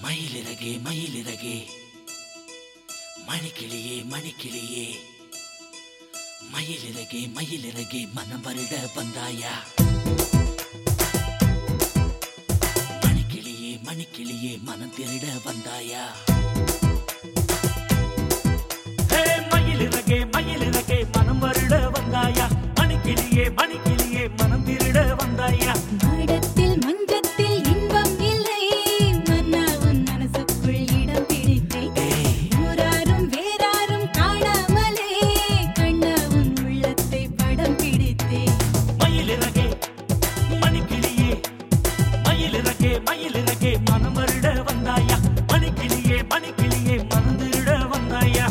மயிலிறகே மயிலிறகே மணிக்கிளியே மணிக்கிளியே மயிலிறகே மயிலிறகே மனம் வருட வந்தாயா மணிக்கிளியே மணிக்கிளியே மனம் திருட வந்தாயா ஹே, மயிலிறகே மயிலிறகே மனம் வருட வந்தாயா மணிக்கிளியே மணிக்கிளியே மனம் திருட வந்தாயா மாடத்தில் மஞ்சத்தில் இன்பம் இல்லை மன்னா உன் மனசுக்குள் இடம் பிடித்தேன் ஊராரும் வேறாரும் காணாமலே கண்ணா உன் உள்ளத்தை படம் பிடித்தேன் மயிலிறகே மணிக்கிளியே மயிலிறகே மயிலிறகே மனம் வருட வந்தாயா மணிக்கிளியே மணிக்கிளியே மனம் திருட வந்தாயா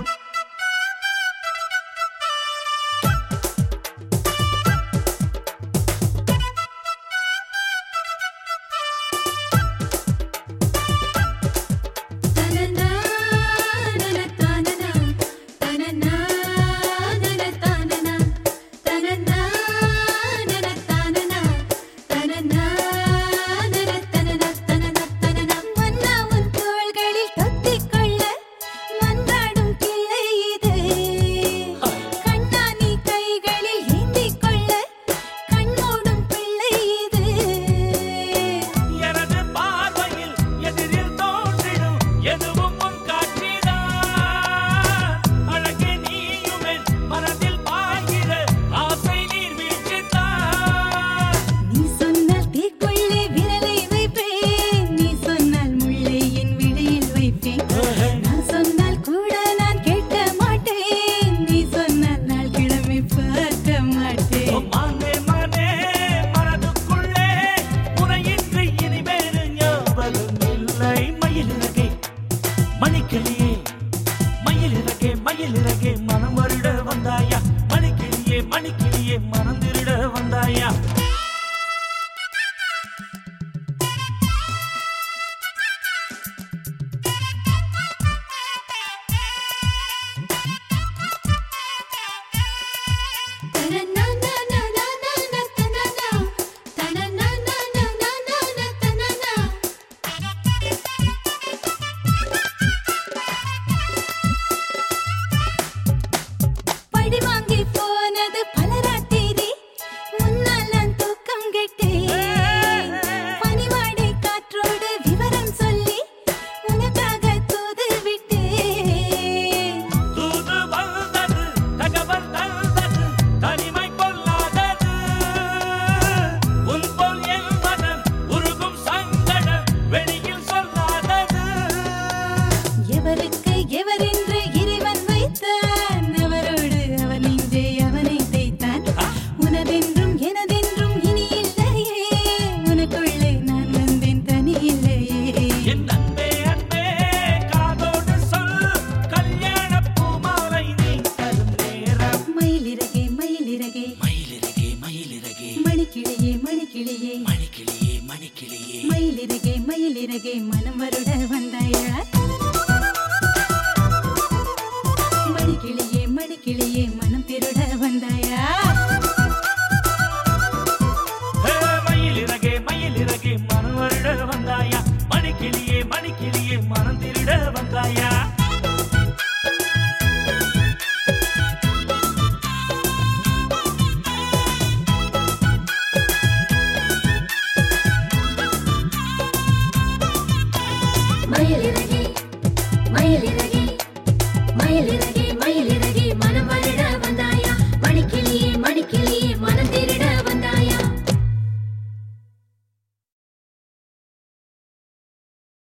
தனனா தனனா தனனா தனனா தனனா தனனா தனனா தனனா தனனா மன்னா உன் தோள்களில் தொத்திக்கொள்ள மன்றாடும் கிளை இது கண்ணா நீ கைகளில் ஏந்திக் கொள்ள கண்ணோடும் பிள்ளை இது எனது பார்வையில் எதிரில் தோன்றிடும் எதுவும் உன் காட்சிதான் அழகே நீயுமே மனதில் பாய்கிற ஆசை நீர் வீழ்ச்சித்தான் நீ சொன்னால் தீக்குள்ளே விரலை வைப்பேன் நீ சொன்னால் முள்ளை என் விழியில் வைப்பேன் நான் சொன்னால் கூட நான் கேட்க மாட்டேன் நீ சொன்னால் நாள் கிழமை பார்க்க மாட்டேன் மானே மானே மனதுக்குள்ளே உனையின்றி இனி வேறு ஞாபகம் இல்லை மயிலிறகே மணிக்கிளியே மயிலிறகே மயிலிறகே மனம் வருட வந்தாயா மணிக்கிளியே மணிக்கிளியே மனம் திருட வந்தாயா படி வாங்கி போனது பலராத்திரி முன்னால் நான் தூக்கம் கெட்டேன் பனிவாடை காற்றோடு விவரம் சொல்லி உனக்காக தூது விட்டேன் தூது வந்தது தகவல் தந்தது தனிமை கொள்ளாதது உன் போல் என் மனம் உருகும் சங்கடம் வெளியில் சொல்லாதது எவருக்கு எவரென்று இறைவன் வைத்தான் அவரோடு அவன் நெஞ்சே அவனை தைத்தான் உனதென்றும் எனதென்றும் இனி இல்லையே உனக்குள்ளே நான் வந்தேன் தனி இல்லையே என் அன்பே அன்பே காதோடு சொல் கல்யாண பூமாலை நீ தரும் நேரம் மயிலிறகே மயிலிறகே மயிலிறகே மயிலிறகே மணிக்கிளியே மணிக்கிளியே மணிக்கிளியே மணிக்கிளியே மயிலிறகே மயிலிறகே மனம் வருட வந்தாயா மணிக்கிளியே மணிக்கிளியே மனம் திருட வந்தாயா ஹே, மயிலிறகே மயிலிறகே மனம் வருட வந்தாயா மணிக்கிளியே மணிக்கிளியே மனம் திருட வந்தாயா மயிலிறகே மயிலிறகே